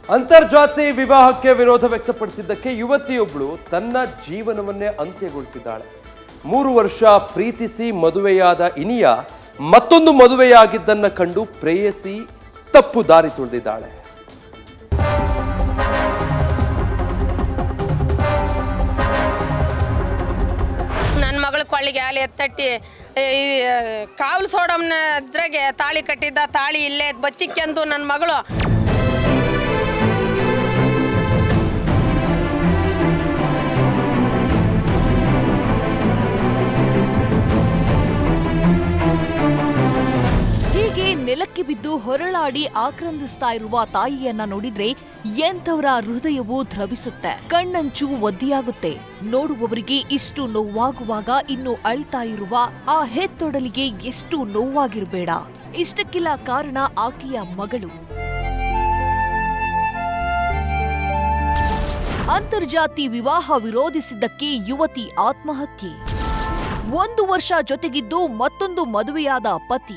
ಅಂತರ್ಜಾತಿ ವಿವಾಹಕ್ಕೆ ವಿರೋಧ ವ್ಯಕ್ತಪಡಿಸಿದ್ದಕ್ಕೆ ಯುವತಿಯೊಬ್ಬಳು ತನ್ನ ಜೀವನವನ್ನೇ ಅಂತ್ಯಗೊಳಿಸಿದ್ದಾಳೆ ಮೂರು ವರ್ಷ ಪ್ರೀತಿಸಿ ಮದುವೆಯಾದ ಇನಿಯ ಮತ್ತೊಂದು ಮದುವೆಯಾಗಿದ್ದನ್ನ ಕಂಡು ಪ್ರೇಯಸಿ ತಪ್ಪು ದಾರಿ ತುಳಿದಿದ್ದಾಳೆ ನನ್ನ ಮಗಳ ಕೊಳ್ಳಿಗೆ ಹಾಲು ಎತ್ತಟ್ಟಿ ಈ ಕಾವಲು ಸೋಡಮ್ನ ಇದ್ರಾಗೆ ತಾಳಿ ಕಟ್ಟಿದ್ದ ತಾಳಿ ಇಲ್ಲೇ ಬಚ್ಚಿಕ್ಕೆಂದು ನನ್ನ ಮಗಳು ಹೀಗೆ ನೆಲಕ್ಕೆ ಬಿದ್ದು ಹೊರಳಾಡಿ ಆಕ್ರಂದಿಸ್ತಾ ಇರುವ ತಾಯಿಯನ್ನ ನೋಡಿದ್ರೆ ಎಂಥವರ ಹೃದಯವು ದ್ರವಿಸುತ್ತೆ ಕಣ್ಣಂಚು ಒದ್ದಿಯಾಗುತ್ತೆ ನೋಡುವವರಿಗೆ ಇಷ್ಟು ನೋವಾಗುವಾಗ ಇನ್ನು ಅಳ್ತಾ ಇರುವ ಆ ಹೆತ್ತೊಡಲಿಗೆ ಎಷ್ಟು ನೋವಾಗಿರ್ಬೇಡ ಇಷ್ಟಕ್ಕೆಲ್ಲ ಕಾರಣ ಆಕೆಯ ಮಗಳು ಅಂತರ್ಜಾತಿ ವಿವಾಹ ವಿರೋಧಿಸಿದ್ದಕ್ಕೆ ಯುವತಿ ಆತ್ಮಹತ್ಯೆ ಒಂದು ವರ್ಷ ಜೊತೆಗಿದ್ದು ಮತ್ತೊಂದು ಮದುವೆಯಾದ ಪತಿ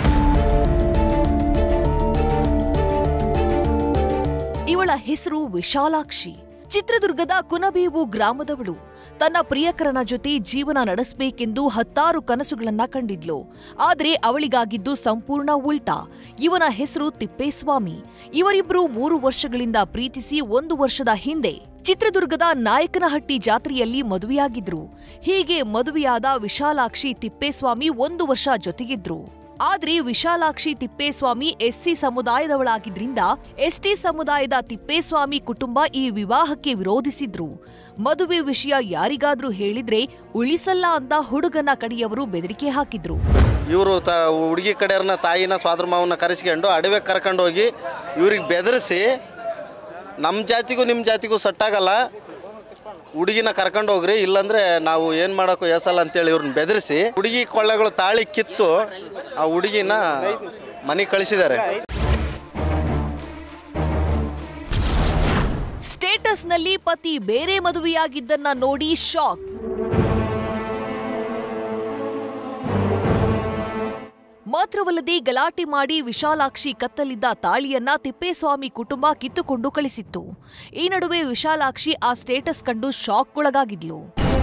ಇವಳ ಹೆಸರು ವಿಶಾಲಾಕ್ಷಿ ಚಿತ್ರದುರ್ಗದ ಕುನಬೇವು ಗ್ರಾಮದವಳು ತನ್ನ ಪ್ರಿಯಕರನ ಜೊತೆ ಜೀವನ ನಡೆಸಬೇಕೆಂದು ಹತ್ತಾರು ಕನಸುಗಳನ್ನ ಕಂಡಿದ್ಲು ಆದ್ರೆ ಅವಳಿಗಾಗಿದ್ದು ಸಂಪೂರ್ಣ ಉಲ್ಟಾ ಇವನ ಹೆಸರು ತಿಪ್ಪೇಸ್ವಾಮಿ ಇವರಿಬ್ರು ಮೂರು ವರ್ಷಗಳಿಂದ ಪ್ರೀತಿಸಿ ಒಂದು ವರ್ಷದ ಹಿಂದೆ ಚಿತ್ರದುರ್ಗದ ನಾಯಕನಹಟ್ಟಿ ಜಾತ್ರೆಯಲ್ಲಿ ಮದುವೆಯಾಗಿದ್ರು ಹೀಗೆ ಮದುವೆಯಾದ ವಿಶಾಲಾಕ್ಷಿ ತಿಪ್ಪೇಸ್ವಾಮಿ ಒಂದು ವರ್ಷ ಜೊತೆಗಿದ್ರು ಆದ್ರೆ ವಿಶಾಲಾಕ್ಷಿ ತಿಪ್ಪೇಸ್ವಾಮಿ ಎಸ್ಸಿ ಸಮುದಾಯದವಳಾಗಿದ್ರಿಂದ ಎಸ್ಟಿ ಸಮುದಾಯದ ತಿಪ್ಪೇಸ್ವಾಮಿ ಕುಟುಂಬ ಈ ವಿವಾಹಕ್ಕೆ ವಿರೋಧಿಸಿದ್ರು ಮದುವೆ ವಿಷಯ ಯಾರಿಗಾದ್ರೂ ಹೇಳಿದ್ರೆ ಉಳಿಸಲ್ಲ ಅಂತ ಹುಡುಗನ ಕಡೆಯವರು ಬೆದರಿಕೆ ಹಾಕಿದ್ರು ಇವರು ತ ಹುಡುಗಿ ಕಡೆಯವ್ರನ್ನ ತಾಯಿನ ಸ್ವಾದ್ರ ಮಾವನ್ನ ಕರೆಸ್ಕೊಂಡು ಅಡವೆ ಕರ್ಕೊಂಡು ಹೋಗಿ ಇವ್ರಿಗೆ ಬೆದರಿಸಿ ನಮ್ಮ ಜಾತಿಗೂ ನಿಮ್ಮ ಜಾತಿಗೂ ಸಟ್ಟಾಗಲ್ಲ ಹುಡುಗಿನ ಕರ್ಕೊಂಡು ಹೋಗ್ರಿ ಇಲ್ಲಾಂದ್ರೆ ನಾವು ಏನು ಮಾಡೋಕ್ಕೂ ಏಸಲ್ಲ ಅಂತೇಳಿ ಇವ್ರನ್ನ ಬೆದರಿಸಿ ಹುಡುಗಿ ಕೊಳ್ಳೆಗಳು ತಾಳಿ ಕಿತ್ತು ಆ ಹುಡುಗಿನ ಮನೆಗೆ ಕಳಿಸಿದ್ದಾರೆ ಸ್ಟೇಟಸ್ನಲ್ಲಿ ಪತಿ ಬೇರೆ ಮದುವೆಯಾಗಿದ್ದನ್ನ ನೋಡಿ ಶಾಕ್ ಮಾತ್ರವಲ್ಲದೆ ಗಲಾಟೆ ಮಾಡಿ ವಿಶಾಲಾಕ್ಷಿ ಕತ್ತಲಿದ್ದ ತಾಳಿಯನ್ನ ತಿಪ್ಪೇಸ್ವಾಮಿ ಕುಟುಂಬ ಕಿತ್ತುಕೊಂಡು ಕಳಿಸಿತ್ತು ಈ ನಡುವೆ ವಿಶಾಲಾಕ್ಷಿ ಆ ಸ್ಟೇಟಸ್ ಕಂಡು ಶಾಕ್ಗೊಳಗಾಗಿದ್ಲು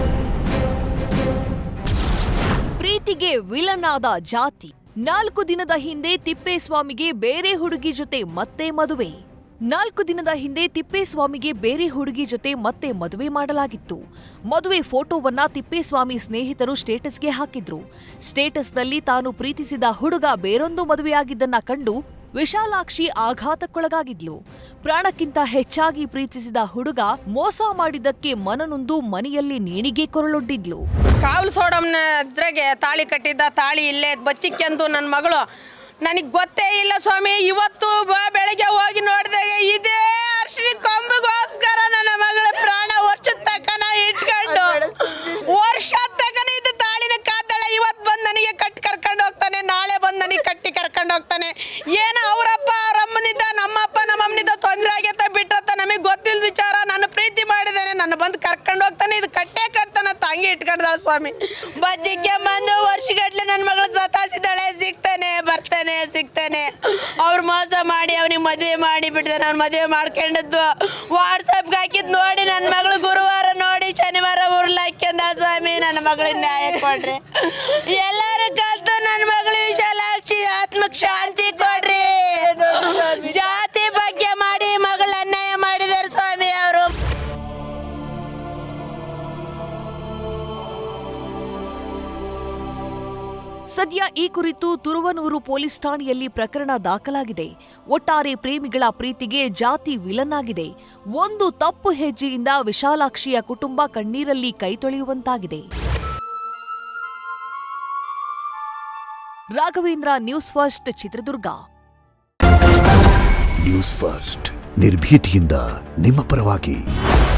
ಪ್ರೀತಿಗೆ ವಿಲನ್ ಆದ ಜಾತಿ ನಾಲ್ಕು ದಿನದ ಹಿಂದೆ ತಿಪ್ಪೇಸ್ವಾಮಿಗೆ ಬೇರೆ ಹುಡುಗಿ ಜೊತೆ ಮತ್ತೆ ಮದುವೆ ನಾಲ್ಕು ದಿನದ ಹಿಂದೆ ತಿಪ್ಪೇಸ್ವಾಮಿಗೆ ಬೇರೆ ಹುಡುಗಿ ಜೊತೆ ಮತ್ತೆ ಮದುವೆ ಮಾಡಲಾಗಿತ್ತು ಮದುವೆ ಫೋಟೋವನ್ನ ತಿಪ್ಪೇಸ್ವಾಮಿ ಸ್ನೇಹಿತರು ಸ್ಟೇಟಸ್ಗೆ ಹಾಕಿದ್ರು ಸ್ಟೇಟಸ್ನಲ್ಲಿ ತಾನು ಪ್ರೀತಿಸಿದ ಹುಡುಗ ಬೇರೊಂದು ಮದುವೆಯಾಗಿದ್ದನ್ನ ಕಂಡು ವಿಶಾಲಾಕ್ಷಿ ಆಘಾತಕ್ಕೊಳಗಾಗಿದ್ಲು ಪ್ರಾಣಕ್ಕಿಂತ ಹೆಚ್ಚಾಗಿ ಪ್ರೀತಿಸಿದ ಹುಡುಗ ಮೋಸ ಮಾಡಿದ್ದಕ್ಕೆ ಮನನೊಂದು ಮನೆಯಲ್ಲಿ ನೇಣಿಗೆ ಕೊರಳೊಡ್ಡಿದ್ಲು ಕಾವಲು ಸೋಡಮ್ನ ಇದ್ರಾಗೆ ತಾಳಿ ಕಟ್ಟಿದ್ದ ತಾಳಿ ಇಲ್ಲೇ ಬಚ್ಚಿಕ್ಕೆಂದು ನನ್ನ ಮಗಳು ನನಗೆ ಗೊತ್ತೇ ಇಲ್ಲ ಸ್ವಾಮಿ ಇವತ್ತು ಬ- ಬೆಳಗ್ಗೆ ಹೋಗಿ ನೋಡಿದಾಗ ಇದೇ ಅರ್ಶಿನಿ ಕೊಂಬಿಗೋಸ್ಕರ ನನ್ನ ಮಗಳ ಪ್ರಾಣ ವರ್ಷದ ತಕನ ಇಟ್ಕೊಂಡು ವರ್ಷ ತಕನ ಇದು ತಾಳಿನ ಕಾತಾಳ ಇವತ್ತು ಬಂದು ನನಗೆ ಕಟ್ಟಿ ಕರ್ಕೊಂಡು ಹೋಗ್ತಾನೆ ನಾಳೆ ಬಂದು ನನಗೆ ಕಟ್ಟಿ ಕರ್ಕೊಂಡು ಹೋಗ್ತಾನೆ ಏನೋ ಅವರಪ್ಪ ಅವರಮ್ಮನಿಂದ ನಮ್ಮಪ್ಪ ನಮ್ಮಮ್ಮನಿಂದ ತೊಂದರೆ ಆಗೈತೆ ಬಿಟ್ಟತ್ತ ನಮಗೆ ಗೊತ್ತಿಲ್ಲ ವಿಚಾರ ನಾನು ಪ್ರೀತಿ ಮಾಡಿದ್ದೇನೆ ನನ್ನ ಬಂದು ಕರ್ಕೊಂಡು ಹೋಗ್ತಾನೆ ಇದು ಕಟ್ಟೆ ಕಟ್ತಾನ ತಂಗಿ ಇಟ್ಕೊಂಡಾಳ ಸ್ವಾಮಿ ಬಜ್ಜಿಗೆ ಬಂದು ವರ್ಷಗಟ್ಲೆ ನನ್ನ ಮಗಳು ಸತಾಸಿದ್ದಾಳೆ ಸಿಗ್ತಾನೆ ಬರ್ತಾನೆ ಸಿಗ್ತಾನೆ ಅವ್ರು ಮೋಸ ಮಾಡಿ ಅವನಿಗೆ ಮದುವೆ ಮಾಡಿ ಬಿಟ್ಟಿದ್ದಾನೆ ಅವ್ನು ಮದುವೆ ಮಾಡ್ಕೊಂಡಿದ್ದು ವಾಟ್ಸಪ್ಗೆ ಹಾಕಿದ್ ನೋಡಿ ನನ್ನ ಮಗಳು ಗುರುವಾರ ನೋಡಿ ಶನಿವಾರ ಉರ್ಲ್ ಹಾಕ್ಯಂದ ಸ್ವಾಮಿ ನನ್ನ ಮಗಳಿಗೆ ನ್ಯಾಯ ಕೊಡ್ರಿ ಎಲ್ಲರೂ ಕಲ್ತು ನನ್ನ ಮಗಳು ವಿಶಾಲಾಕ್ಷಿ ಆತ್ಮಕ್ಕೆ ಶಾಂತಿ ಕೊಡ್ರಿ ಜಾತಿ ಬಗ್ಗೆ ಮಾಡಿ ಮಗಳ ಅನ್ಯಾಯ ಮಾಡಿದಾರೆ ಸ್ವಾಮಿ ಅವರು ಸದ್ಯ ಈ ಕುರಿತು ತುರುವನೂರು ಪೊಲೀಸ್ ಠಾಣೆಯಲ್ಲಿ ಪ್ರಕರಣ ದಾಖಲಾಗಿದೆ ಒಟ್ಟಾರೆ ಪ್ರೇಮಿಗಳ ಪ್ರೀತಿಗೆ ಜಾತಿ ವಿಲನ್ ಆಗಿದೆ ಒಂದು ತಪ್ಪು ಹೆಜ್ಜೆಯಿಂದ ವಿಶಾಲಾಕ್ಷಿಯ ಕುಟುಂಬ ಕಣ್ಣೀರಲ್ಲಿ ಕೈ ತೊಳೆಯುವಂತಾಗಿದೆ Raghavendra News First Chitradurga News First ನಿರ್ಭೀತಿಯಿಂದ ನಿಮ್ಮ ಪರವಾಗಿ